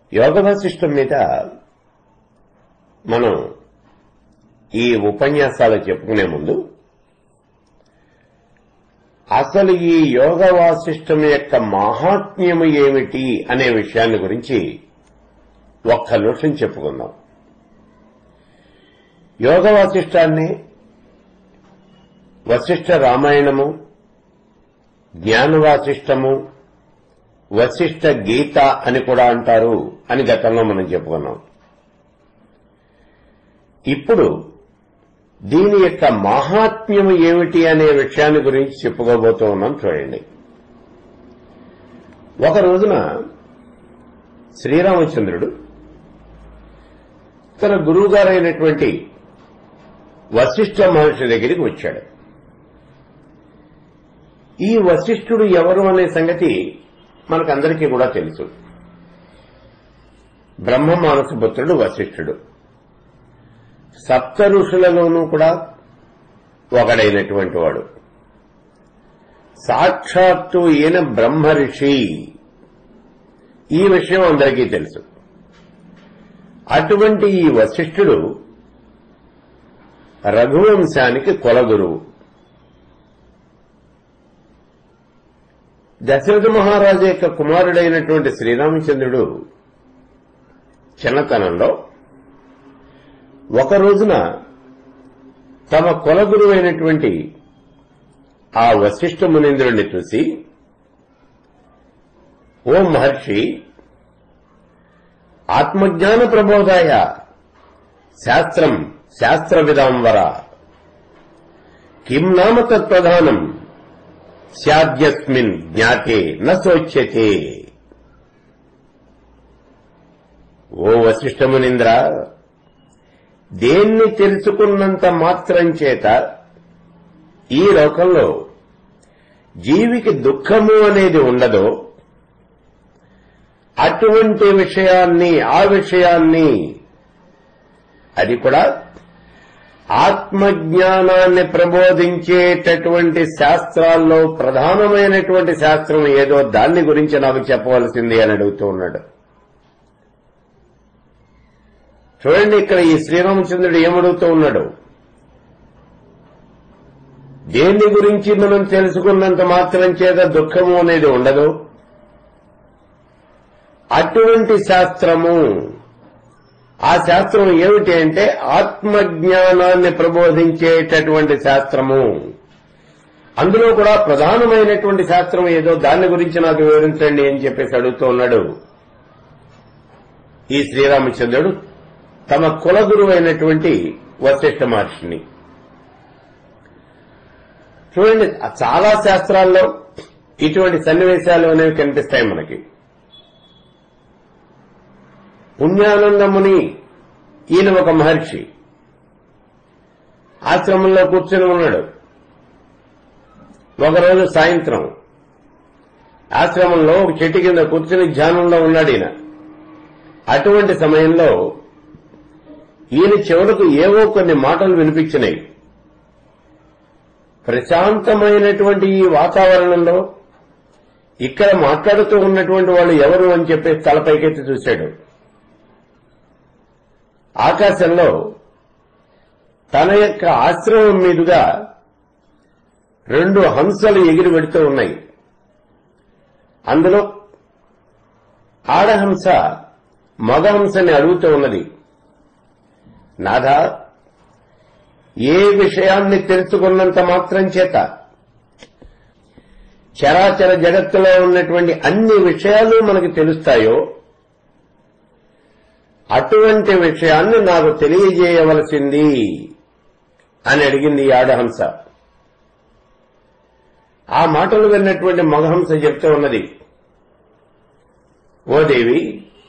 యోగ వాసిష్టం మీద మనం ఈ ఉపన్యాసాలు చెప్పుకునే ముందు అసలు ఈ యోగ వాసిష్టం యొక్క మహాత్మ్యము ఏమిటి అనే విషయాన్ని గురించి ఒక్క నిమిషం చెప్పుకుందాం యోగ వాసిష్టాన్ని వశిష్ఠ రామాయణము జ్ఞాన వాసిష్టము వశిష్ఠ గీత అని కూడా అంటారు అని గతంలో మనం చెప్పుకున్నాం ఇప్పుడు దీని యొక్క మహాత్మ్యం ఏమిటి అనే విషయాన్ని గురించి చెప్పుకోబోతూ ఉన్నాం చూడండి ఒక రోజున శ్రీరామచంద్రుడు తన గురువుగారైనటువంటి వశిష్ఠ మహర్షి దగ్గరికి వచ్చాడు ఈ వశిష్ఠుడు ఎవరు అనే సంగతి మనకందరికీ కూడా తెలుసు బ్రహ్మ మానసపుత్రుడు వశిష్ఠుడు సప్త ఋషులలోనూ కూడా ఒకడైనటువంటి వాడు సాక్షాత్తు ఈయన బ్రహ్మ ఋషి ఈ విషయం అందరికీ తెలుసు అటువంటి ఈ వశిష్ఠుడు రఘువంశానికి కులగురువు దశరథ మహారాజు యొక్క కుమారుడైనటువంటి శ్రీరామచంద్రుడు చిన్నతనంలో ఒక రోజున తమ కులగురువైనటువంటి ఆ వశిష్ఠ మునీంద్రుడిని చూసి ఓ మహర్షి ఆత్మజ్ఞాన ప్రబోధాయ శాస్త్రం శాస్త్ర విదాంవర కిం నామ తత్ప్రధానం స్యాద్యస్మిన్ జ్ఞాతే నోచ్యతే ఓ వశిష్ఠమునింద్ర దేన్ని తెలుసుకున్నంత మాత్రం చేత ఈ లోకంలో జీవికి దుఃఖము అనేది ఉండదో అటువంటి విషయాన్ని ఆ విషయాన్ని అది కూడా ఆత్మజ్ఞానాన్ని ప్రబోధించేటటువంటి శాస్త్రాల్లో ప్రధానమైనటువంటి శాస్త్రం ఏదో దాన్ని గురించి నాకు చెప్పవలసింది అని అడుగుతూ ఉన్నాడు చూడండి ఇక్కడ ఈ శ్రీరామచంద్రుడు ఏమడుగుతూ ఉన్నాడు దేని గురించి మనం తెలుసుకున్నంత మాత్రం చేత దుఃఖము అనేది ఉండదు అటువంటి శాస్త్రము ఆ శాస్త్రం ఏమిటి అంటే ఆత్మజ్ఞానాన్ని ప్రబోధించేటటువంటి శాస్త్రము అందులో కూడా ప్రధానమైనటువంటి శాస్త్రం ఏదో దాని గురించి నాకు వివరించండి అని చెప్పేసి అడుగుతూ ఉన్నాడు ఈ శ్రీరామచంద్రుడు తమ కులగురువు అయినటువంటి వశిష్ఠ మహర్షిని చూడండి చాలా శాస్త్రాల్లో ఇటువంటి సన్నివేశాలు అనేవి కనిపిస్తాయి మనకి పుణ్యానందముని ఈయన ఒక మహర్షి ఆశ్రమంలో కూర్చొని ఉన్నాడు ఒకరోజు సాయంత్రం ఆశ్రమంలో ఒక చెట్టు కింద కూర్చొని ధ్యానంలో ఉన్నాడు ఈయన అటువంటి సమయంలో ఈయన చివరకు ఏవో కొన్ని మాటలు వినిపించినాయి ప్రశాంతమైనటువంటి ఈ వాతావరణంలో ఇక్కడ మాట్లాడుతూ ఉన్నటువంటి వాళ్ళు ఎవరు అని చెప్పేసి తలపైకెత్తి చూశాడు ఆకాశంలో తన యొక్క ఆశ్రమం మీదుగా రెండు హంసలు ఎగిరి పెడుతూ ఉన్నాయి అందులో ఆడహంస మగహంసని అడుగుతూ ఉన్నది నాథా ఏ విషయాన్ని తెలుసుకున్నంత మాత్రం చేత చరాచర జగత్తులో ఉన్నటువంటి అన్ని విషయాలు మనకు తెలుస్తాయో అటువంటి విషయాన్ని నాకు తెలియజేయవలసింది అని అడిగింది ఈ ఆడహంస ఆ మాటలు విన్నటువంటి మగహంస చెప్తూ ఉన్నది ఓ దేవి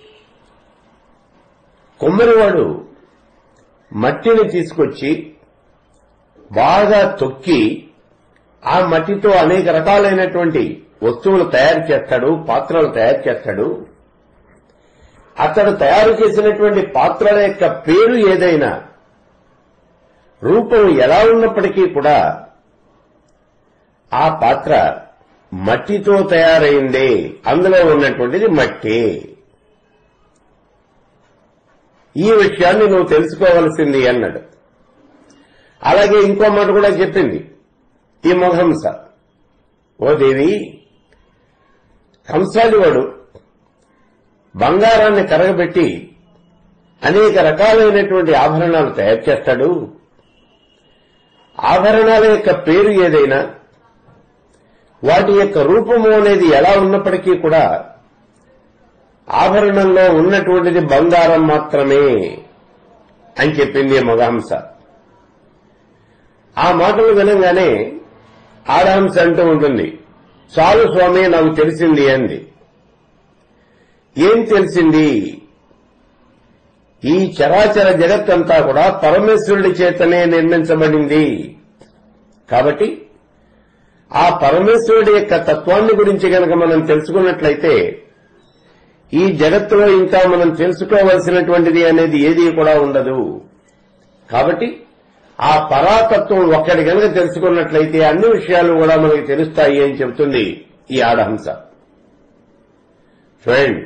కొమ్మరివాడు మట్టిని తీసుకొచ్చి బాగా తొక్కి ఆ మట్టితో అనేక రకాలైనటువంటి వస్తువులు తయారు చేస్తాడు పాత్రలు తయారు చేస్తాడు అతడు తయారు చేసినటువంటి పాత్రల యొక్క పేరు ఏదైనా రూపం ఎలా ఉన్నప్పటికీ కూడా ఆ పాత్ర మట్టితో తయారైందే అందులో ఉన్నటువంటిది మట్టి ఈ విషయాన్ని నువ్వు తెలుసుకోవలసింది అన్నాడు అలాగే ఇంకో మాట కూడా చెప్పింది ఈ మొహంస ఓ దేవి కంసాలివాడు బంగారాన్ని కరగబెట్టి అనేక రకాలైనటువంటి ఆభరణాలు తయారు చేస్తాడు ఆభరణాల యొక్క పేరు ఏదైనా వాటి యొక్క రూపము అనేది ఎలా ఉన్నప్పటికీ కూడా ఆభరణంలో ఉన్నటువంటిది బంగారం మాత్రమే అని చెప్పింది మగహంస ఆ మాటలు వినంగానే ఆడహంస అంటూ ఉంటుంది చాలు స్వామి నాకు తెలిసింది అంది ఏం తెలిసింది ఈ చరాచర జగత్తంతా కూడా పరమేశ్వరుడి చేతనే నిర్మించబడింది కాబట్టి ఆ పరమేశ్వరుడి యొక్క తత్వాన్ని గురించి గనక మనం తెలుసుకున్నట్లయితే ఈ జగత్తులో ఇంకా మనం తెలుసుకోవలసినటువంటిది అనేది ఏది కూడా ఉండదు కాబట్టి ఆ పరాతత్వం ఒక్కడి గనక తెలుసుకున్నట్లయితే అన్ని విషయాలు కూడా మనకి తెలుస్తాయి అని చెబుతుంది ఈ ఆడహంస చూడండి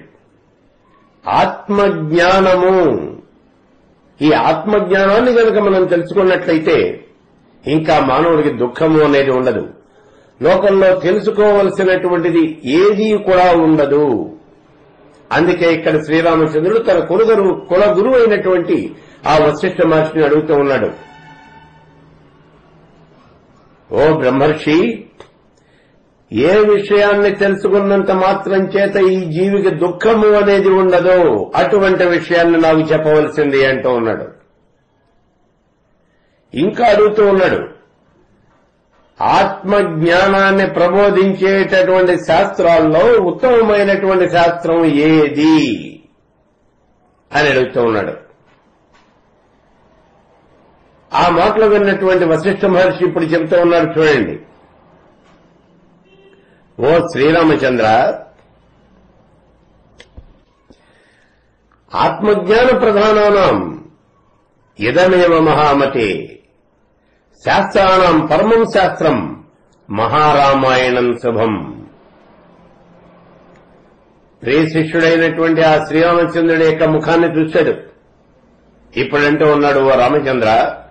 ఆత్మజ్ఞానము ఈ ఆత్మజ్ఞానాన్ని కనుక మనం తెలుసుకున్నట్లయితే ఇంకా మానవుడికి దుఃఖము అనేది ఉండదు లోకంలో తెలుసుకోవలసినటువంటిది ఏదీ కూడా ఉండదు అందుకే ఇక్కడ శ్రీరామచంద్రుడు తన కులగురు కుల గురువు అయినటువంటి ఆ వశిష్ఠ మహర్షిని అడుగుతూ ఉన్నాడు ఓ బ్రహ్మర్షి ఏ విషయాన్ని తెలుసుకున్నంత మాత్రం చేత ఈ జీవికి దుఃఖము అనేది ఉండదు అటువంటి విషయాన్ని నాకు చెప్పవలసింది అంటూ ఉన్నాడు ఇంకా అడుగుతూ ఉన్నాడు ఆత్మజ్ఞానాన్ని ప్రబోధించేటటువంటి శాస్త్రాల్లో ఉత్తమమైనటువంటి శాస్త్రం ఏది అని అడుగుతూ ఉన్నాడు ఆ మాటలు విన్నటువంటి వశిష్ఠ మహర్షి ఇప్పుడు చెబుతూ ఉన్నాడు చూడండి ఓ శ్రీరామచంద్ర ఆత్మజ్ఞాన ప్రధానానాం ఇదమేవ మహామతే శాస్త్రాణం పరమం శాస్త్రం మహారామాయణం శుభం ప్రియ శిష్యుడైనటువంటి ఆ శ్రీరామచంద్రుడి యొక్క ముఖాన్ని చూశాడు ఇప్పుడంటూ ఉన్నాడు ఓ రామచంద్ర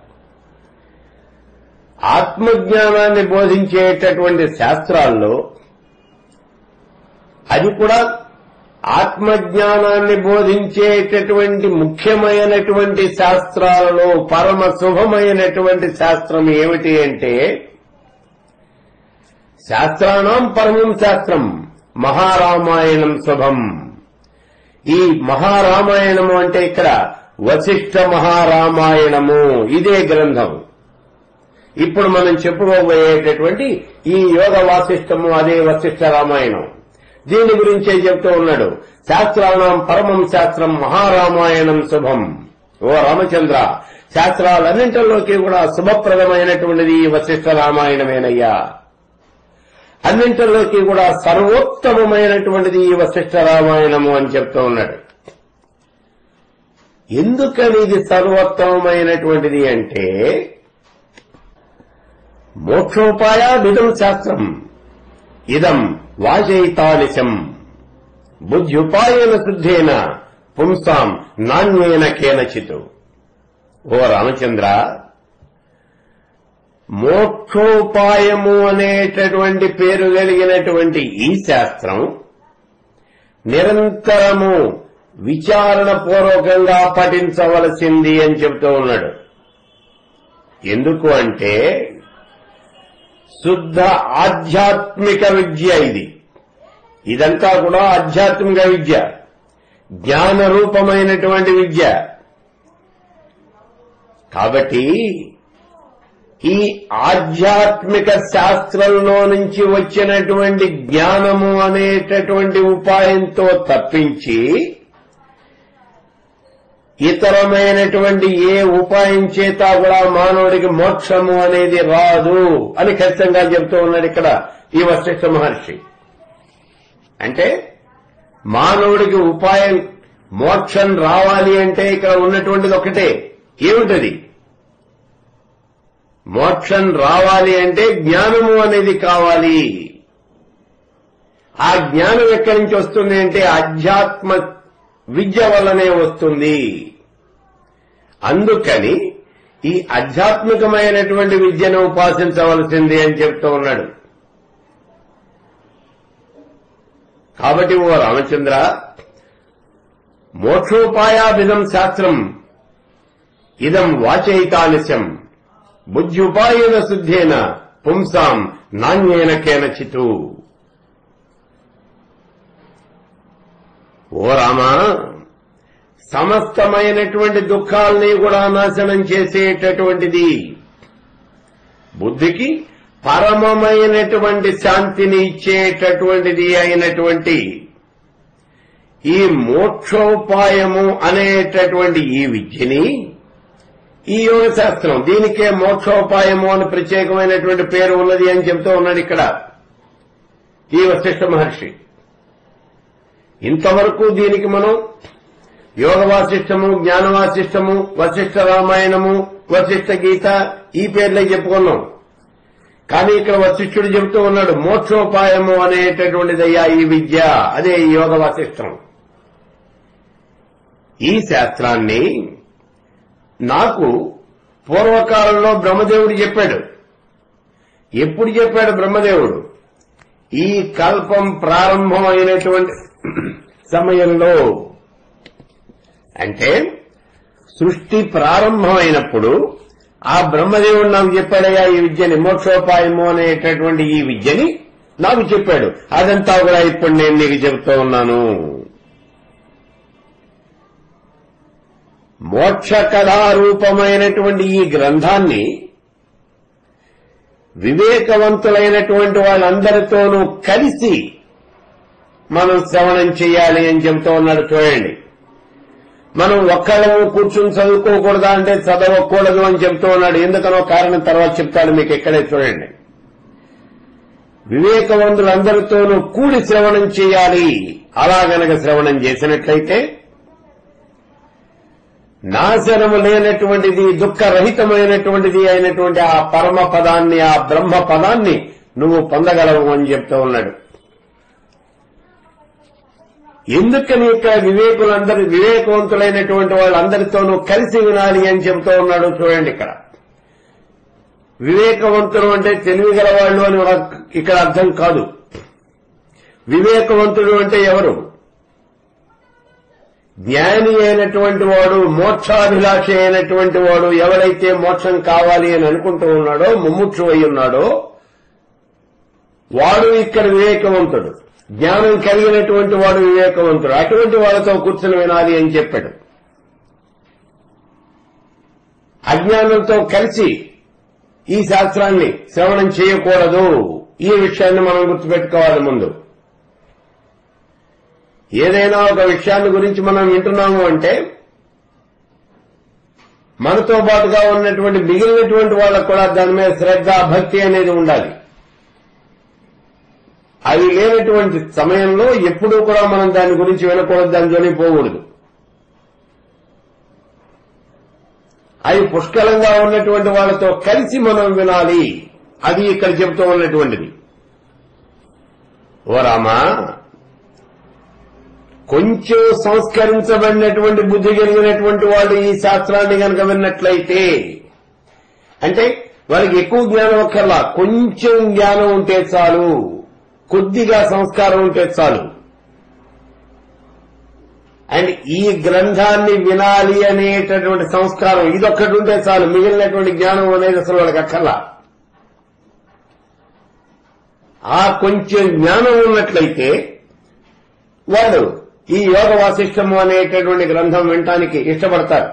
ఆత్మజ్ఞానాన్ని బోధించేటటువంటి శాస్త్రాల్లో అది కూడా ఆత్మజ్ఞానాన్ని బోధించేటటువంటి ముఖ్యమైనటువంటి శాస్త్రాలలో పరమ శుభమైనటువంటి శాస్త్రం ఏమిటి అంటే శాస్త్రాణం పరమం శాస్త్రం మహారామాయణం శుభం ఈ మహారామాయణము అంటే ఇక్కడ వశిష్ఠ మహారామాయణము ఇదే గ్రంథం ఇప్పుడు మనం చెప్పుకోబోయేటటువంటి ఈ యోగ వాసిష్టము అదే వశిష్ఠ రామాయణం దీని గురించే చెప్తూ ఉన్నాడు శాస్త్రాణం పరమం శాస్త్రం మహారామాయణం శుభం ఓ రామచంద్ర శాస్త్రాలన్నింటిలోకి కూడా శుభప్రదమైనటువంటిది ఈ వశిష్ఠ రామాయణమేనయ్యా అన్నింటిలోకి కూడా సర్వోత్తమమైనటువంటిది ఈ వశిష్ఠ రామాయణము అని చెప్తూ ఉన్నాడు ఎందుకని ఇది సర్వోత్తమమైనటువంటిది అంటే మోక్షోపాయాదిదం శాస్త్రం ఇదం వాచయితానిశం బుద్ధ్యుపాయన శుద్ధేన పుంసాం నాణ్యేన కేనచిత్ ఓ రామచంద్ర మోక్షోపాయము అనేటటువంటి పేరు కలిగినటువంటి ఈ శాస్త్రం నిరంతరము విచారణ పూర్వకంగా పఠించవలసింది అని చెప్తూ ఉన్నాడు ఎందుకు అంటే శుద్ధ ఆధ్యాత్మిక విద్య ఇది ఇదంతా కూడా ఆధ్యాత్మిక విద్య జ్ఞాన రూపమైనటువంటి విద్య కాబట్టి ఈ ఆధ్యాత్మిక శాస్త్రంలో నుంచి వచ్చినటువంటి జ్ఞానము అనేటటువంటి ఉపాయంతో తప్పించి ఇతరమైనటువంటి ఏ ఉపాయం చేత కూడా మానవుడికి మోక్షము అనేది రాదు అని ఖచ్చితంగా చెప్తూ ఉన్నాడు ఇక్కడ ఈ వశిష్ఠ మహర్షి అంటే మానవుడికి ఉపాయం మోక్షం రావాలి అంటే ఇక్కడ ఉన్నటువంటిది ఒకటే ఏమిటది మోక్షం రావాలి అంటే జ్ఞానము అనేది కావాలి ఆ జ్ఞానం ఎక్కడి నుంచి వస్తుంది అంటే అధ్యాత్మ విద్య వల్లనే వస్తుంది అందుకని ఈ ఆధ్యాత్మికమైనటువంటి విద్యను ఉపాసించవలసింది అని చెప్తూ ఉన్నాడు కాబట్టి ఓ రామచంద్ర మోక్షోపాయాభిధం శాస్త్రం ఇదం వాచయితానిశం బుద్ధ్యుపాయన శుద్ధేన పుంసాం నాణ్యేన కేనచితు ఓ రామా సమస్తమైనటువంటి దుఃఖాల్ని కూడా నాశనం చేసేటటువంటిది బుద్ధికి పరమమైనటువంటి శాంతిని ఇచ్చేటటువంటిది అయినటువంటి ఈ మోక్షోపాయము అనేటటువంటి ఈ విద్యని ఈ యోగ శాస్త్రం దీనికే మోక్షోపాయము అని ప్రత్యేకమైనటువంటి పేరు ఉన్నది అని చెబుతూ ఉన్నాడు ఇక్కడ ఈ వశిష్ఠ మహర్షి ఇంతవరకు దీనికి మనం యోగ వాసిష్టము జ్ఞాన వాసిష్టము వశిష్ఠ రామాయణము వశిష్ఠ గీత ఈ పేర్లే చెప్పుకున్నాం కానీ ఇక్కడ వశిష్ఠుడు చెబుతూ ఉన్నాడు మోక్షోపాయము అనేటటువంటిదయ్యా ఈ విద్య అదే ఈ యోగ వాసిష్టం ఈ శాస్త్రాన్ని నాకు పూర్వకాలంలో బ్రహ్మదేవుడు చెప్పాడు ఎప్పుడు చెప్పాడు బ్రహ్మదేవుడు ఈ కల్పం ప్రారంభమైనటువంటి సమయంలో అంటే సృష్టి ప్రారంభమైనప్పుడు ఆ బ్రహ్మదేవుడు నాకు చెప్పాడయ్యా ఈ విద్యని మోక్షోపాయము అనేటటువంటి ఈ విద్యని నాకు చెప్పాడు అదంతా కూడా ఇప్పుడు నేను నీకు చెబుతూ ఉన్నాను మోక్ష కథారూపమైనటువంటి ఈ గ్రంథాన్ని వివేకవంతులైనటువంటి వాళ్ళందరితోనూ కలిసి మనం శ్రవణం చేయాలి అని చెబుతూ ఉన్నాడు చూడండి మనం ఒక్కళ్ళము కూర్చుని చదువుకోకూడదా అంటే చదవకూడదు అని చెబుతూ ఉన్నాడు ఎందుకనో కారణం తర్వాత చెప్తాడు మీకు ఎక్కడే చూడండి వివేకవంతులందరితోనూ కూడి శ్రవణం చేయాలి అలా గనక శ్రవణం చేసినట్లయితే నాశనము లేనటువంటిది దుఃఖరహితమైనటువంటిది అయినటువంటి ఆ పరమ పదాన్ని ఆ బ్రహ్మ పదాన్ని నువ్వు పొందగలవు అని చెప్తూ ఉన్నాడు ఎందుకని ఇక్కడ వివేకులందరూ వివేకవంతులైనటువంటి వాళ్ళందరితోనూ కలిసి వినాలి అని చెబుతూ ఉన్నాడు చూడండి ఇక్కడ వివేకవంతులు అంటే తెలివిగల వాళ్ళు అని ఇక్కడ అర్థం కాదు వివేకవంతుడు అంటే ఎవరు జ్ఞాని అయినటువంటి వాడు మోక్షాభిలాషి అయినటువంటి వాడు ఎవరైతే మోక్షం కావాలి అని అనుకుంటూ ఉన్నాడో ముముక్షు అయి ఉన్నాడో వాడు ఇక్కడ వివేకవంతుడు జ్ఞానం కలిగినటువంటి వాడు వివేకవంతుడు అటువంటి వాళ్ళతో కూర్చుని వినాలి అని చెప్పాడు అజ్ఞానంతో కలిసి ఈ శాస్త్రాన్ని శ్రవణం చేయకూడదు ఈ విషయాన్ని మనం గుర్తుపెట్టుకోవాలి ముందు ఏదైనా ఒక విషయాన్ని గురించి మనం వింటున్నాము అంటే మనతో పాటుగా ఉన్నటువంటి మిగిలినటువంటి వాళ్ళకు కూడా దాని మీద శ్రద్ధ భక్తి అనేది ఉండాలి అవి లేనటువంటి సమయంలో ఎప్పుడూ కూడా మనం దాని గురించి వినకూడదు దాని జోలి పోకూడదు అవి పుష్కలంగా ఉన్నటువంటి వాళ్ళతో కలిసి మనం వినాలి అది ఇక్కడ చెబుతూ ఉన్నటువంటిది ఓ రామా కొంచెం సంస్కరించబడినటువంటి బుద్ధి కలిగినటువంటి వాడు ఈ శాస్త్రాన్ని కనుక విన్నట్లయితే అంటే వాళ్ళకి ఎక్కువ జ్ఞానం ఒక్కర్లా కొంచెం జ్ఞానం ఉంటే చాలు కొద్దిగా సంస్కారం ఉంటే చాలు అండ్ ఈ గ్రంథాన్ని వినాలి అనేటటువంటి సంస్కారం ఇదొక్కటి ఉంటే చాలు మిగిలినటువంటి జ్ఞానం అనేది అసలు వాళ్ళకి అక్కర్లా ఆ కొంచెం జ్ఞానం ఉన్నట్లయితే వాళ్ళు ఈ యోగ వాసిష్టము అనేటటువంటి గ్రంథం వినటానికి ఇష్టపడతారు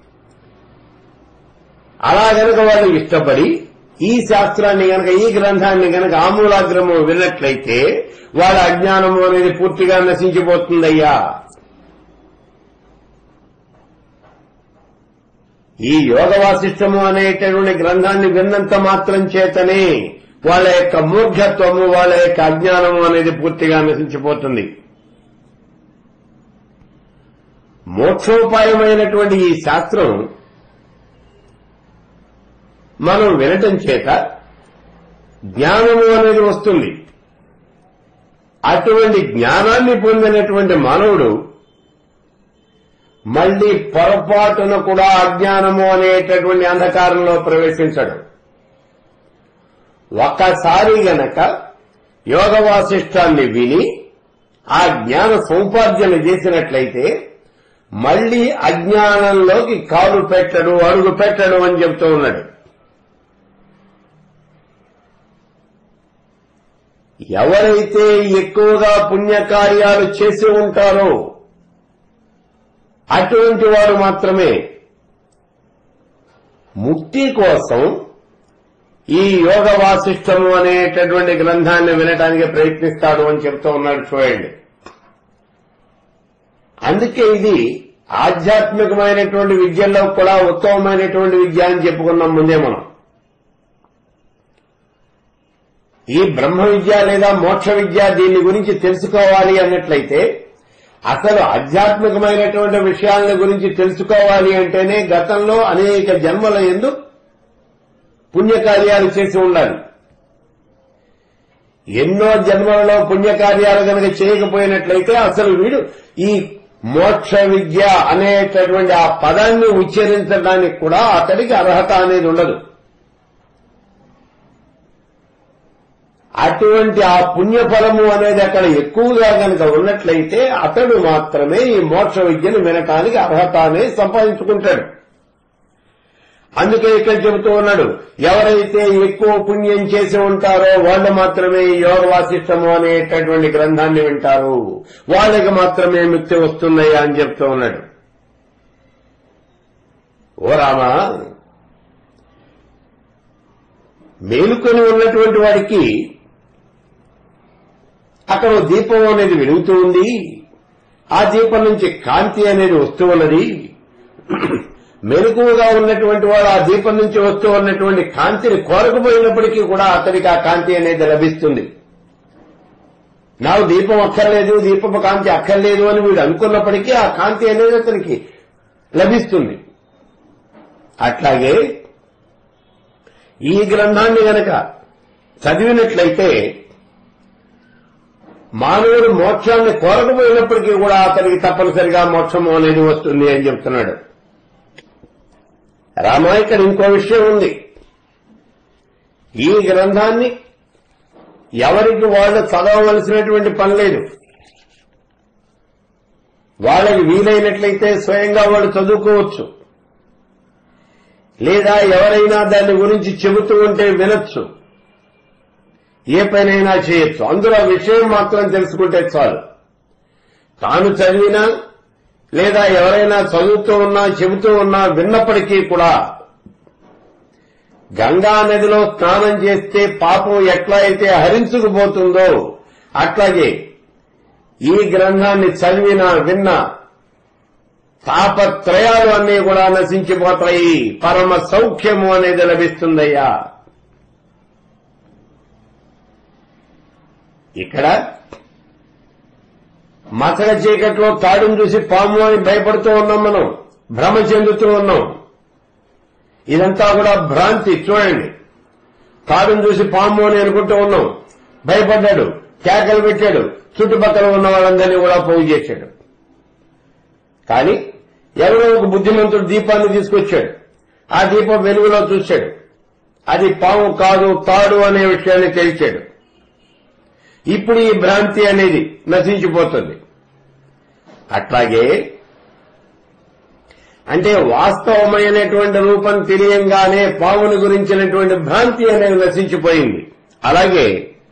అలా గనక వాళ్ళు ఇష్టపడి ఈ శాస్త్రాన్ని గనక ఈ గ్రంథాన్ని గనక ఆమూలాగ్రము విన్నట్లయితే వాళ్ళ అజ్ఞానము అనేది పూర్తిగా నశించిపోతుందయ్యా ఈ యోగ వాసిష్టము అనేటటువంటి గ్రంథాన్ని విన్నంత మాత్రం చేతనే వాళ్ళ యొక్క మూర్ఘత్వము వాళ్ళ యొక్క అజ్ఞానము అనేది పూర్తిగా నశించిపోతుంది మోక్షోపాయమైనటువంటి ఈ శాస్త్రం మనం వినటం చేత జ్ఞానము అనేది వస్తుంది అటువంటి జ్ఞానాన్ని పొందినటువంటి మానవుడు మళ్లీ పొరపాటున కూడా అజ్ఞానము అనేటటువంటి అంధకారంలో ప్రవేశించడు ఒక్కసారి గనక యోగ వాసిష్టాన్ని విని ఆ జ్ఞాన సౌపార్జన చేసినట్లయితే మళ్లీ అజ్ఞానంలోకి కాలు పెట్టడు అడుగు పెట్టడు అని చెప్తూ ఉన్నాడు ఎవరైతే ఎక్కువగా పుణ్యకార్యాలు చేసి ఉంటారో అటువంటి వారు మాత్రమే ముక్తి కోసం ఈ యోగ వాసిష్టము అనేటటువంటి గ్రంథాన్ని వినటానికి ప్రయత్నిస్తాడు అని చెప్తూ ఉన్నాడు చూడండి అందుకే ఇది ఆధ్యాత్మికమైనటువంటి విద్యల్లో కూడా ఉత్తమమైనటువంటి విద్య అని చెప్పుకున్నాం ముందే మనం ఈ బ్రహ్మ విద్య లేదా మోక్ష విద్య దీని గురించి తెలుసుకోవాలి అన్నట్లయితే అసలు ఆధ్యాత్మికమైనటువంటి విషయాల గురించి తెలుసుకోవాలి అంటేనే గతంలో అనేక జన్మల ఎందు పుణ్యకార్యాలు చేసి ఉండాలి ఎన్నో జన్మలలో పుణ్యకార్యాలు కనుక చేయకపోయినట్లయితే అసలు వీడు ఈ మోక్ష విద్య అనేటటువంటి ఆ పదాన్ని ఉచ్చరించడానికి కూడా అతడికి అర్హత అనేది ఉండదు అటువంటి ఆ పుణ్యఫలము అనేది అక్కడ ఎక్కువగా కనుక ఉన్నట్లయితే అతడు మాత్రమే ఈ మోక్ష విద్యను వినటానికి అర్హత అనేది సంపాదించుకుంటాడు అందుకే ఇక్కడ చెబుతూ ఉన్నాడు ఎవరైతే ఎక్కువ పుణ్యం చేసి ఉంటారో వాళ్ళు మాత్రమే ఈ యోగ వాసిష్టము అనేటటువంటి గ్రంథాన్ని వింటారు వాళ్ళకి మాత్రమే ముక్తి వస్తుందయ్యా అని చెప్తూ ఉన్నాడు ఓ రామా మేలుకొని ఉన్నటువంటి వాడికి అక్కడ ఓ దీపం అనేది వెలుగుతూ ఉంది ఆ దీపం నుంచి కాంతి అనేది వస్తూ ఉన్నది మెలకువగా ఉన్నటువంటి వాడు ఆ దీపం నుంచి వస్తూ ఉన్నటువంటి కాంతిని కోరకపోయినప్పటికీ కూడా అతనికి ఆ కాంతి అనేది లభిస్తుంది నాకు దీపం అక్కర్లేదు దీపపు కాంతి అక్కర్లేదు అని వీడు అనుకున్నప్పటికీ ఆ కాంతి అనేది అతనికి లభిస్తుంది అట్లాగే ఈ గ్రంథాన్ని గనక చదివినట్లయితే మానవుడు మోక్షాన్ని కోరకపోయినప్పటికీ కూడా అతనికి తప్పనిసరిగా మోక్షము అనేది వస్తుంది అని చెప్తున్నాడు రామా ఇక్కడ ఇంకో విషయం ఉంది ఈ గ్రంథాన్ని ఎవరికి వాళ్ళు చదవవలసినటువంటి పని లేదు వాళ్ళకి వీలైనట్లయితే స్వయంగా వాళ్ళు చదువుకోవచ్చు లేదా ఎవరైనా దాని గురించి చెబుతూ ఉంటే వినొచ్చు ఏ పనైనా చేయొచ్చు అందులో విషయం మాత్రం తెలుసుకుంటే చాలు తాను చదివినా లేదా ఎవరైనా చదువుతూ ఉన్నా చెబుతూ ఉన్నా విన్నప్పటికీ కూడా గంగా నదిలో స్నానం చేస్తే పాపం ఎట్లా అయితే హరించుకుపోతుందో అట్లాగే ఈ గ్రంథాన్ని చదివినా విన్నా తాపత్రయాలు అన్నీ కూడా నశించిపోతాయి పరమ సౌఖ్యము అనేది లభిస్తుందయ్యా ఇక్కడ మసక చీకట్లో తాడును చూసి పాము అని భయపడుతూ ఉన్నాం మనం భ్రమ చెందుతూ ఉన్నాం ఇదంతా కూడా భ్రాంతి చూడండి తాడును చూసి పాము అని అనుకుంటూ ఉన్నాం భయపడ్డాడు కేకలు పెట్టాడు చుట్టుపక్కల ఉన్న వాళ్ళందరినీ కూడా పోగు చేశాడు కానీ ఎవరో ఒక బుద్ధిమంతుడు దీపాన్ని తీసుకొచ్చాడు ఆ దీపం వెలుగులో చూశాడు అది పాము కాదు తాడు అనే విషయాన్ని తెలిచాడు ఇప్పుడు ఈ భ్రాంతి అనేది నశించిపోతుంది అట్లాగే అంటే వాస్తవమైనటువంటి రూపం తెలియంగానే పాముని గురించినటువంటి భ్రాంతి అనేది నశించిపోయింది అలాగే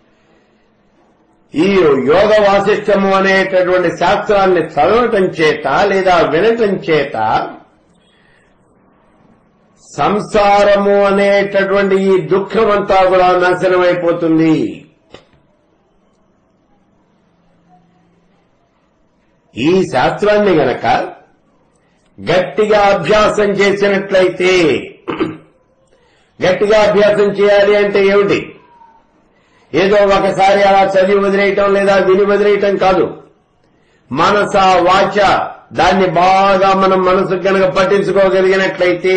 ఈ యోగ వాసిష్టము అనేటటువంటి శాస్త్రాన్ని చదవటం చేత లేదా వినటం చేత సంసారము అనేటటువంటి ఈ దుఃఖమంతా కూడా నాశనమైపోతుంది ఈ శాస్త్రాన్ని గనక గట్టిగా అభ్యాసం చేసినట్లయితే గట్టిగా అభ్యాసం చేయాలి అంటే ఏమిటి ఏదో ఒకసారి అలా చదివి వదిలేయటం లేదా విని వదిలేయటం కాదు మనస వాచ దాన్ని బాగా మనం మనసు కనుక పట్టించుకోగలిగినట్లయితే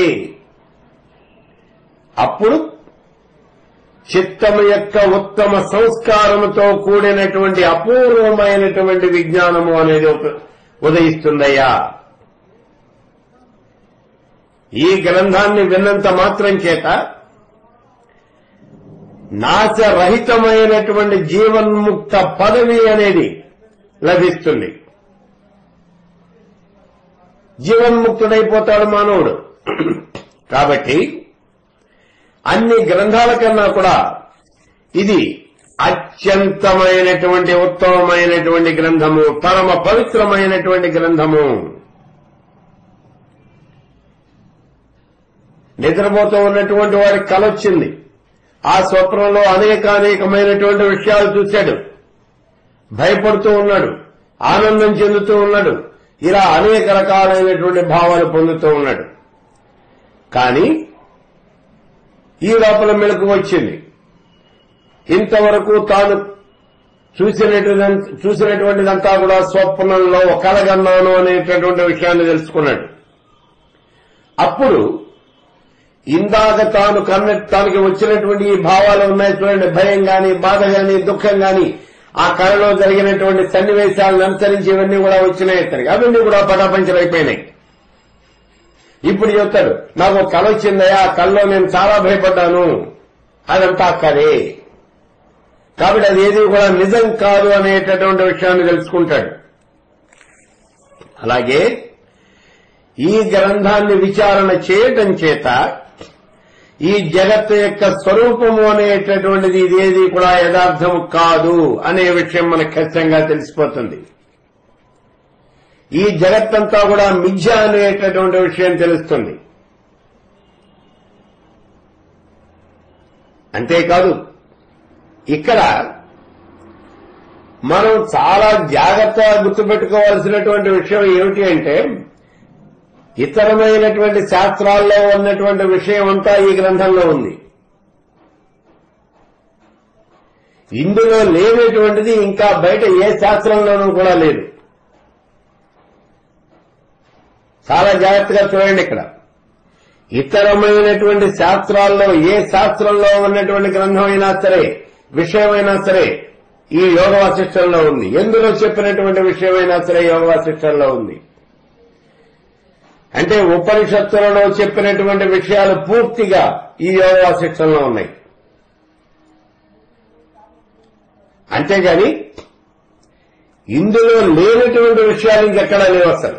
అప్పుడు చిత్తము యొక్క ఉత్తమ సంస్కారముతో కూడినటువంటి అపూర్వమైనటువంటి విజ్ఞానము అనేది ఉదయిస్తుందయ్యా ఈ గ్రంథాన్ని విన్నంత మాత్రం చేత నాశరహితమైనటువంటి జీవన్ముక్త పదవి అనేది లభిస్తుంది జీవన్ముక్తుడైపోతాడు మానవుడు కాబట్టి అన్ని గ్రంథాల కన్నా కూడా ఇది అత్యంతమైనటువంటి ఉత్తమమైనటువంటి గ్రంథము పరమ పవిత్రమైనటువంటి గ్రంథము నిద్రపోతూ ఉన్నటువంటి వాడికి కలొచ్చింది ఆ స్వప్నంలో అనేక అనేకమైనటువంటి విషయాలు చూశాడు భయపడుతూ ఉన్నాడు ఆనందం చెందుతూ ఉన్నాడు ఇలా అనేక రకాలైనటువంటి భావాలు పొందుతూ ఉన్నాడు కానీ ఈ లోపల మెలకు వచ్చింది ఇంతవరకు తాను చూసినటువంటి చూసినటువంటిదంతా కూడా స్వప్నంలో కలగన్నాను అనేటటువంటి విషయాన్ని తెలుసుకున్నాడు అప్పుడు ఇందాక తాను కన్న తనకి వచ్చినటువంటి ఈ భావాలు ఉన్నాయి చూడండి భయం గాని బాధ గాని దుఃఖం గాని ఆ కళలో జరిగినటువంటి సన్నివేశాలను అనుసరించి ఇవన్నీ కూడా వచ్చినాయి ఇతనికి అవన్నీ కూడా పటాపంచలైపోయినాయి ఇప్పుడు చెప్తాడు నాకు ఒక కళ వచ్చిందయ్యా ఆ కళలో నేను చాలా భయపడ్డాను అదంతా కదే కాబట్టి అది ఏది కూడా నిజం కాదు అనేటటువంటి విషయాన్ని తెలుసుకుంటాడు అలాగే ఈ గ్రంథాన్ని విచారణ చేయటం చేత ఈ జగత్తు యొక్క స్వరూపము అనేటటువంటిది ఇదేది కూడా యథార్థము కాదు అనే విషయం మనకు ఖచ్చితంగా తెలిసిపోతుంది ఈ జగత్తంతా కూడా మిథ్య అనేటటువంటి విషయం తెలుస్తుంది అంతేకాదు ఇక్కడ మనం చాలా జాగ్రత్తగా గుర్తుపెట్టుకోవాల్సినటువంటి విషయం ఏమిటి అంటే ఇతరమైనటువంటి శాస్త్రాల్లో ఉన్నటువంటి విషయం అంతా ఈ గ్రంథంలో ఉంది ఇందులో లేనటువంటిది ఇంకా బయట ఏ శాస్త్రంలోనూ కూడా లేదు చాలా జాగ్రత్తగా చూడండి ఇక్కడ ఇతరమైనటువంటి శాస్త్రాల్లో ఏ శాస్త్రంలో ఉన్నటువంటి గ్రంథం అయినా సరే విషయమైనా సరే ఈ యోగ వాసిష్టంలో ఉంది ఎందులో చెప్పినటువంటి విషయమైనా సరే యోగ వాసిష్టంలో ఉంది అంటే ఉపనిషత్తులలో చెప్పినటువంటి విషయాలు పూర్తిగా ఈ యోగ వాసిష్టంలో ఉన్నాయి అంతేగాని ఇందులో లేనటువంటి విషయాలు ఇంకెక్కడా లేవు అసలు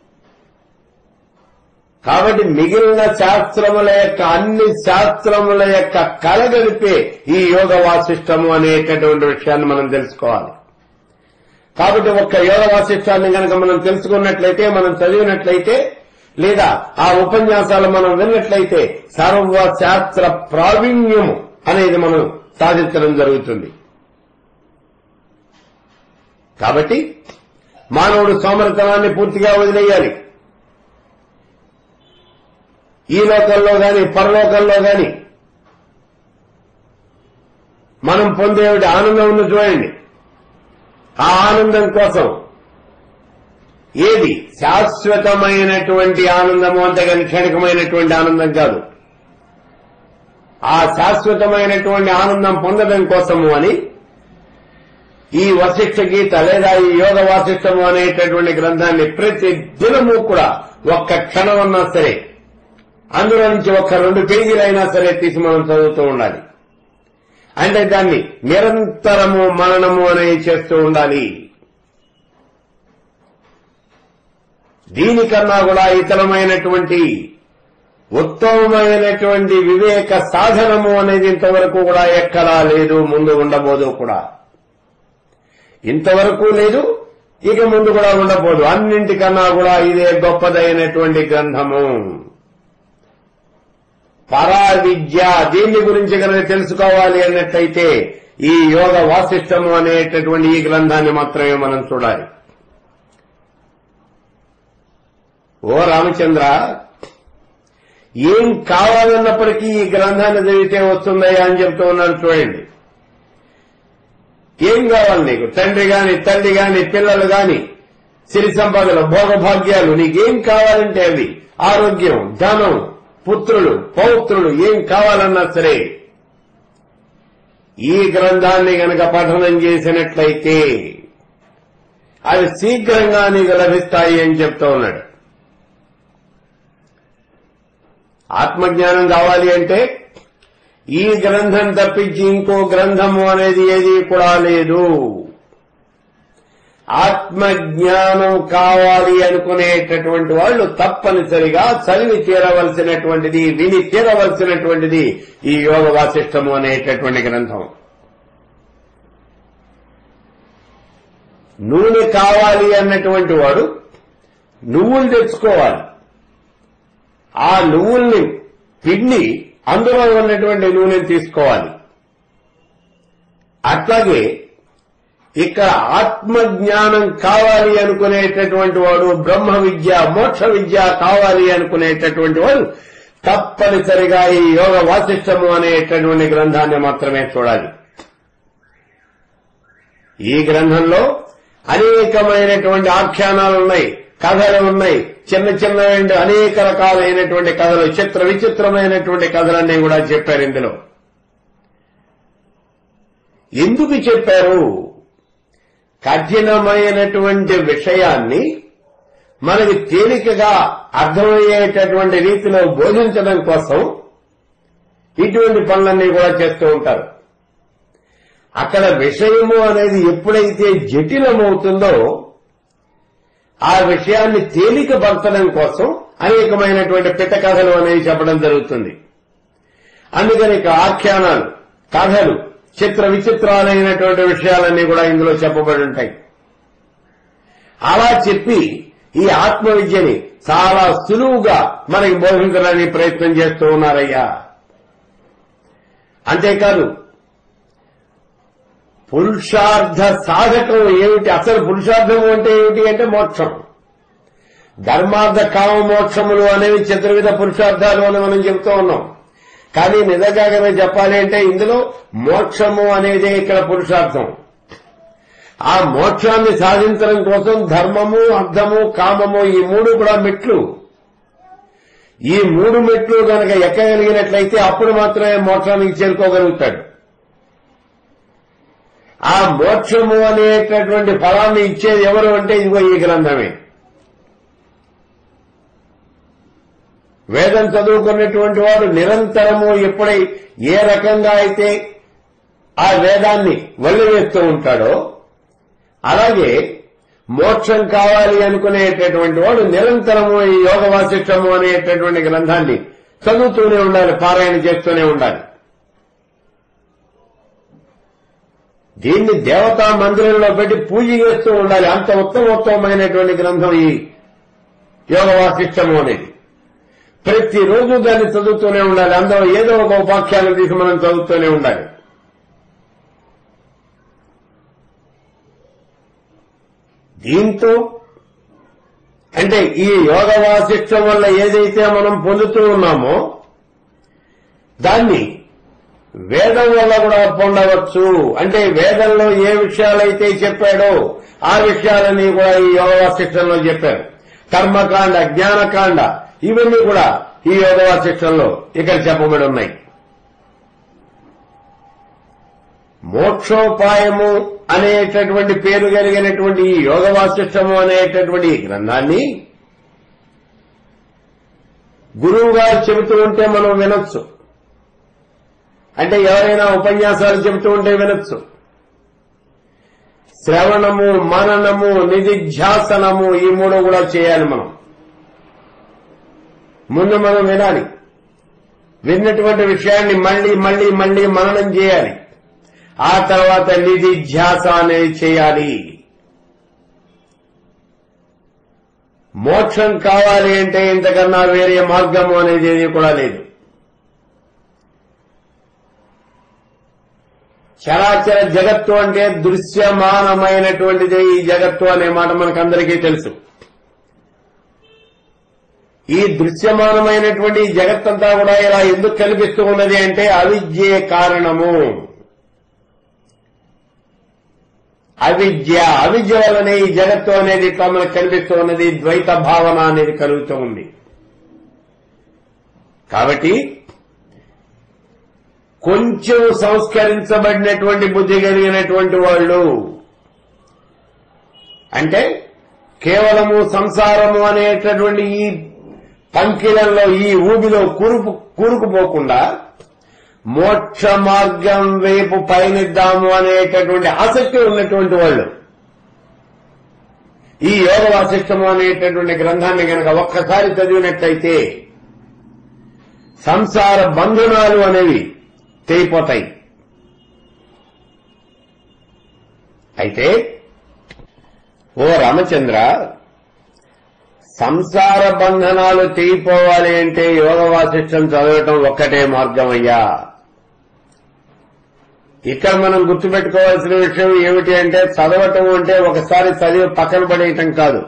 కాబట్టి మిగిలిన శాస్త్రముల యొక్క అన్ని శాస్త్రముల యొక్క కలగలిపే ఈ యోగ వాసిష్టము అనేటటువంటి విషయాన్ని మనం తెలుసుకోవాలి కాబట్టి ఒక్క యోగ వాసిష్టాన్ని కనుక మనం తెలుసుకున్నట్లయితే మనం చదివినట్లయితే లేదా ఆ ఉపన్యాసాలు మనం విన్నట్లయితే సర్వశాస్త్ర ప్రావీణ్యము అనేది మనం సాధించడం జరుగుతుంది కాబట్టి మానవుడు సోమరతనాన్ని పూర్తిగా వదిలేయాలి ఈ లోకంలో గాని పరలోకంలో గాని మనం పొందేవిటి ఆనందం ఉంది చూడండి ఆ ఆనందం కోసం ఏది శాశ్వతమైనటువంటి ఆనందము అంతేగాని క్షణికమైనటువంటి ఆనందం కాదు ఆ శాశ్వతమైనటువంటి ఆనందం పొందడం కోసము అని ఈ వశిష్ఠ గీత లేదా ఈ యోగ వాసిష్టము అనేటటువంటి గ్రంథాన్ని ప్రతి దినము కూడా ఒక్క క్షణమన్నా సరే అందులో నుంచి ఒక్క రెండు పేజీలైనా సరే తీసి మనం చదువుతూ ఉండాలి అంటే దాన్ని నిరంతరము మననము అనేది చేస్తూ ఉండాలి దీనికన్నా కూడా ఇతరమైనటువంటి ఉత్తమమైనటువంటి వివేక సాధనము అనేది ఇంతవరకు కూడా ఎక్కడా లేదు ముందు ఉండబోదు కూడా ఇంతవరకు లేదు ఇక ముందు కూడా ఉండబోదు అన్నింటికన్నా కూడా ఇదే గొప్పదైనటువంటి గ్రంథము పరా విద్య దీని గురించి కనుక తెలుసుకోవాలి అన్నట్లయితే ఈ యోగ వాసిష్టము అనేటటువంటి ఈ గ్రంథాన్ని మాత్రమే మనం చూడాలి ఓ రామచంద్ర ఏం కావాలన్నప్పటికీ ఈ గ్రంథాన్ని చదివితే వస్తుందయ్యా అని చెప్తూ ఉన్నాడు చూడండి ఏం కావాలి నీకు తండ్రి గాని తల్లి గాని పిల్లలు గాని సిరి సంపదలు భోగభాగ్యాలు నీకేం కావాలంటే అవి ఆరోగ్యం ధనం పుత్రులు పౌత్రులు ఏం కావాలన్నా సరే ఈ గ్రంథాన్ని గనక పఠనం చేసినట్లయితే అవి శీఘ్రంగా నీకు లభిస్తాయి అని చెప్తూ ఉన్నాడు ఆత్మజ్ఞానం కావాలి అంటే ఈ గ్రంథం తప్పించి ఇంకో గ్రంథము అనేది ఏది కూడా లేదు ఆత్మజ్ఞానం కావాలి అనుకునేటటువంటి వాళ్ళు తప్పనిసరిగా చదివి తీరవలసినటువంటిది విని తీరవలసినటువంటిది ఈ యోగ వాసిష్టము అనేటటువంటి గ్రంథం నూనె కావాలి అన్నటువంటి వాడు నువ్వులు తెచ్చుకోవాలి ఆ నువ్వుల్ని పిండి అందులో ఉన్నటువంటి నూనెని తీసుకోవాలి అట్లాగే ఇక్కడ ఆత్మజ్ఞానం కావాలి అనుకునేటటువంటి వాడు బ్రహ్మ విద్య మోక్ష విద్య కావాలి అనుకునేటటువంటి వాడు తప్పనిసరిగా ఈ యోగ వాసిష్టము అనేటటువంటి గ్రంథాన్ని మాత్రమే చూడాలి ఈ గ్రంథంలో అనేకమైనటువంటి ఆఖ్యానాలు ఉన్నాయి కథలు ఉన్నాయి చిన్న చిన్న అనేక రకాలైనటువంటి కథలు చిత్ర విచిత్రమైనటువంటి కథలన్నీ కూడా చెప్పారు ఇందులో ఎందుకు చెప్పారు కఠినమైనటువంటి విషయాన్ని మనకి తేలికగా అర్థమయ్యేటటువంటి రీతిలో బోధించడం కోసం ఇటువంటి పనులన్నీ కూడా చేస్తూ ఉంటారు అక్కడ విషయము అనేది ఎప్పుడైతే జటిలమవుతుందో ఆ విషయాన్ని తేలికపరచడం కోసం అనేకమైనటువంటి పిట్ట కథలు అనేవి చెప్పడం జరుగుతుంది అందుకని ఇక ఆఖ్యానాలు కథలు చిత్ర విచిత్రాలైనటువంటి విషయాలన్నీ కూడా ఇందులో చెప్పబడి ఉంటాయి అలా చెప్పి ఈ ఆత్మ విద్యని చాలా సులువుగా మనకి బోధించడానికి ప్రయత్నం చేస్తూ ఉన్నారయ్యా అంతేకాదు పురుషార్థ సాధకం ఏమిటి అసలు పురుషార్థం అంటే ఏమిటి అంటే మోక్షం ధర్మార్థ కామ మోక్షములు అనేవి చతుర్విధ పురుషార్థాలు అని మనం చెబుతూ ఉన్నాం కానీ నిజంగా కనుక చెప్పాలి అంటే ఇందులో మోక్షము అనేదే ఇక్కడ పురుషార్థం ఆ మోక్షాన్ని సాధించడం కోసం ధర్మము అర్థము కామము ఈ మూడు కూడా మెట్లు ఈ మూడు మెట్లు గనక ఎక్కగలిగినట్లయితే అప్పుడు మాత్రమే మోక్షానికి చేరుకోగలుగుతాడు ఆ మోక్షము అనేటటువంటి ఫలాన్ని ఇచ్చేది ఎవరు అంటే ఇదిగో ఈ గ్రంథమే వేదం చదువుకున్నటువంటి వాడు నిరంతరము ఎప్పుడై ఏ రకంగా అయితే ఆ వేదాన్ని వల్లివేస్తూ ఉంటాడో అలాగే మోక్షం కావాలి అనుకునేటటువంటి వాడు నిరంతరము ఈ యోగ వాసిష్టము అనేటటువంటి గ్రంథాన్ని చదువుతూనే ఉండాలి పారాయణ చేస్తూనే ఉండాలి దీన్ని దేవతా మందిరంలో పెట్టి పూజ చేస్తూ ఉండాలి అంత ఉత్తమోత్తమైనటువంటి గ్రంథం ఈ యోగ వాసిష్టము అనేది ప్రతిరోజు దాన్ని చదువుతూనే ఉండాలి అందులో ఏదో ఒక ఉపాఖ్యానం తీసి మనం చదువుతూనే ఉండాలి దీంతో అంటే ఈ యోగ వాసిష్టం వల్ల ఏదైతే మనం పొందుతూ ఉన్నామో దాన్ని వేదం వల్ల కూడా పొందవచ్చు అంటే వేదంలో ఏ విషయాలైతే చెప్పాడో ఆ విషయాలని కూడా ఈ యోగ వాసిష్టంలో చెప్పారు కర్మకాండ జ్ఞానకాండ ఇవన్నీ కూడా ఈ యోగ వాసిష్టంలో ఇక్కడ చెప్పబడి ఉన్నాయి మోక్షోపాయము అనేటటువంటి పేరు కలిగినటువంటి ఈ యోగ వాసిష్టము అనేటటువంటి ఈ గ్రంథాన్ని గురువు గారు చెబుతూ ఉంటే మనం వినొచ్చు అంటే ఎవరైనా ఉపన్యాసాలు చెబుతూ ఉంటే వినొచ్చు శ్రవణము మననము నిధిధ్యాసనము ఈ మూడు కూడా చేయాలి మనం ముందు మనం వినాలి విన్నటువంటి విషయాన్ని మళ్లీ మళ్లీ మళ్లీ మననం చేయాలి ఆ తర్వాత నిధిధ్యాస అనేది చేయాలి మోక్షం కావాలి అంటే ఇంతకన్నా వేరే మార్గము అనేది ఏది కూడా లేదు చరాచర జగత్తు అంటే దృశ్యమానమైనటువంటిదే ఈ జగత్తు అనే మాట మనకందరికీ తెలుసు ఈ దృశ్యమానమైనటువంటి ఈ జగత్తంతా కూడా ఇలా ఎందుకు కనిపిస్తూ ఉన్నది అంటే అవిద్యే కారణము అవిద్య అవిద్య వల్లనే ఈ జగత్తు అనేది ఇట్లా మనకు కనిపిస్తూ ఉన్నది ద్వైత భావన అనేది కలుగుతూ ఉంది కాబట్టి కొంచెం సంస్కరించబడినటువంటి బుద్ధి కలిగినటువంటి వాళ్ళు అంటే కేవలము సంసారము అనేటటువంటి ఈ పంకిలంలో ఈ ఊబిలో కూరుకు కూరుకుపోకుండా మోక్ష మార్గం వైపు పయనిద్దాము అనేటటువంటి ఆసక్తి ఉన్నటువంటి వాళ్ళు ఈ యోగ వాసిష్టము అనేటటువంటి గ్రంథాన్ని గనక ఒక్కసారి చదివినట్లయితే సంసార బంధనాలు అనేవి తెగిపోతాయి అయితే ఓ రామచంద్ర సంసార బంధనాలు తెగిపోవాలి అంటే యోగ వాసిష్టం చదవటం ఒక్కటే మార్గం అయ్యా ఇక్కడ మనం గుర్తుపెట్టుకోవాల్సిన విషయం ఏమిటి అంటే చదవటం అంటే ఒకసారి చదివి పక్కన పడేయటం కాదు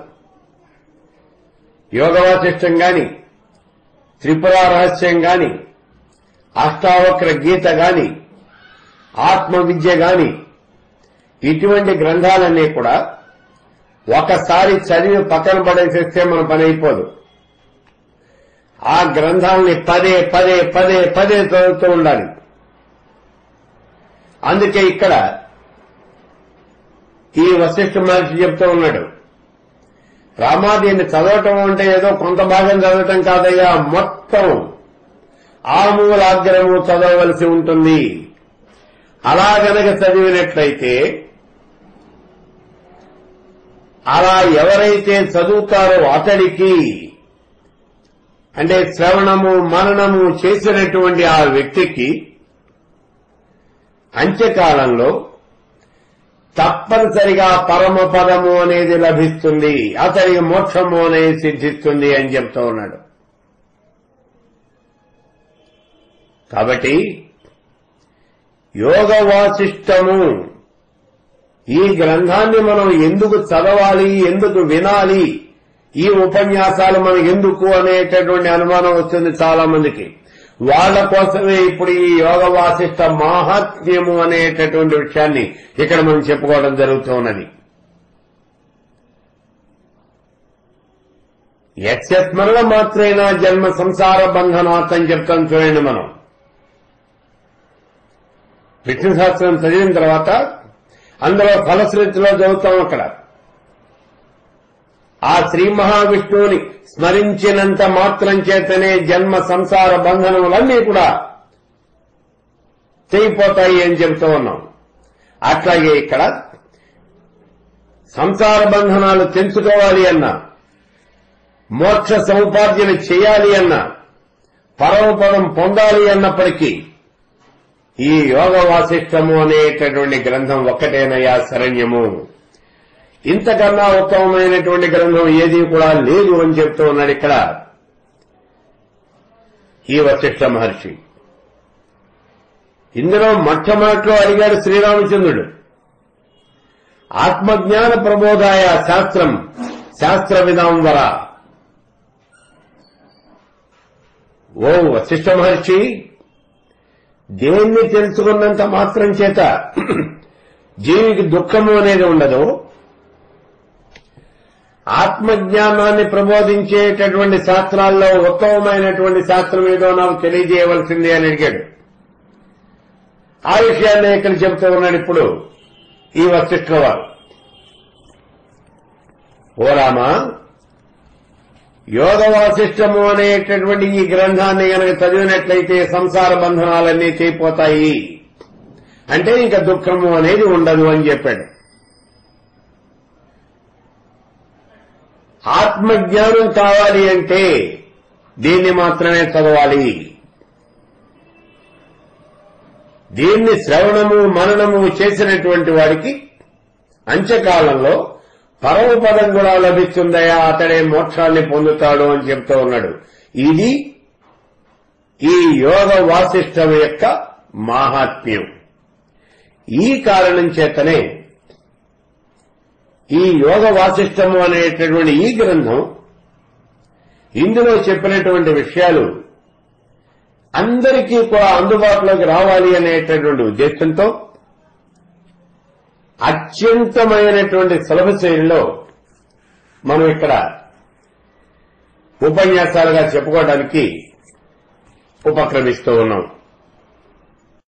యోగ వాసిష్టం గాని త్రిపుర రహస్యం గాని అష్టావక్ర గీత గాని ఆత్మ విద్య గాని ఇటువంటి గ్రంథాలన్నీ కూడా ఒకసారి చదివి పక్కన పడేసేస్తే మన పని అయిపోదు ఆ గ్రంథాలని పదే పదే పదే పదే చదువుతూ ఉండాలి అందుకే ఇక్కడ ఈ వశిష్ఠ మహర్షి చెప్తూ ఉన్నాడు రామా దీన్ని చదవటం అంటే ఏదో కొంత భాగం చదవటం కాదయ్యా మొత్తం ఆమూలాగ్రము చదవవలసి ఉంటుంది అలా గనక చదివినట్లయితే అలా ఎవరైతే చదువుతారో అతడికి అంటే శ్రవణము మననము చేసినటువంటి ఆ వ్యక్తికి అంత్యకాలంలో తప్పనిసరిగా పరమ పదము అనేది లభిస్తుంది అతనికి మోక్షము అనేది సిద్ధిస్తుంది అని చెప్తూ ఉన్నాడు కాబట్టి యోగ వాసిష్టము ఈ గ్రంథాన్ని మనం ఎందుకు చదవాలి ఎందుకు వినాలి ఈ ఉపన్యాసాలు మనం ఎందుకు అనేటటువంటి అనుమానం వస్తుంది చాలా మందికి వాళ్ళ కోసమే ఇప్పుడు ఈ యోగ వాసిష్ట మాహాత్మ్యము అనేటటువంటి విషయాన్ని ఇక్కడ మనం చెప్పుకోవడం జరుగుతూ ఉన్నది యస్మరణ మాత్రైనా జన్మ సంసార బంధనాత్ అని చెప్తాం చూడండి మనం విష్ణు శాస్త్రం చదివిన తర్వాత అందులో ఫలశ్రుతిలో చదువుతాం అక్కడ ఆ శ్రీ మహావిష్ణువుని స్మరించినంత మాత్రం చేతనే జన్మ సంసార బంధనములన్నీ కూడా తెగిపోతాయి అని చెబుతూ ఉన్నాం అట్లాగే ఇక్కడ సంసార బంధనాలు తెంచుకోవాలి అన్నా మోక్ష సముపార్జన చేయాలి అన్నా పరమపదం పొందాలి అన్నప్పటికీ ఈ యోగ వాసిష్టము అనేటటువంటి గ్రంథం ఒక్కటేనయ్యా శరణ్యము ఇంతకన్నా ఉత్తమమైనటువంటి గ్రంథం ఏది కూడా లేదు అని చెప్తూ ఉన్నాడు ఇక్కడ ఈ వశిష్ఠ మహర్షి ఇందులో మొట్టమొదట్లో అడిగాడు శ్రీరామచంద్రుడు ఆత్మజ్ఞాన ప్రబోధాయ శాస్త్రం శాస్త్ర విధాంవర ఓ వశిష్ఠ మహర్షి దేన్ని తెలుసుకున్నంత మాత్రం చేత జీవికి దుఃఖము అనేది ఉండదు ఆత్మజ్ఞానాన్ని ప్రబోధించేటటువంటి శాస్త్రాల్లో ఉత్తమమైనటువంటి శాస్త్రం ఏదో నాకు తెలియజేయవలసింది అని అడిగాడు ఆ విషయాన్ని ఇక్కడ చెబుతూ ఉన్నాడు ఇప్పుడు ఈ వశిష్ఠుల వారు ఓ రామా యోగ వాసిష్టము అనేటటువంటి ఈ గ్రంథాన్ని గనక చదివినట్లయితే సంసార బంధనాలన్నీ చేయిపోతాయి అంటే ఇంకా దుఃఖము అనేది ఉండదు అని చెప్పాడు ఆత్మజ్ఞానం కావాలి అంటే దీన్ని మాత్రమే చదవాలి దీన్ని శ్రవణము మననము చేసినటువంటి వాడికి అంత్యకాలంలో పరమపదం కూడా లభిస్తుందయా అతడే మోక్షాన్ని పొందుతాడు అని చెప్తూ ఉన్నాడు ఇది ఈ యోగ వాసిష్టం యొక్క మాహాత్మ్యం ఈ కారణం చేతనే ఈ యోగ వాసిష్టము అనేటటువంటి ఈ గ్రంథం ఇందులో చెప్పినటువంటి విషయాలు అందరికీ కూడా అందుబాటులోకి రావాలి అనేటటువంటి ఉద్దేశంతో అత్యంతమైనటువంటి సులభ శైలిలో మనం ఇక్కడ ఉపన్యాసాలుగా చెప్పుకోవడానికి ఉపక్రమిస్తూ ఉన్నాం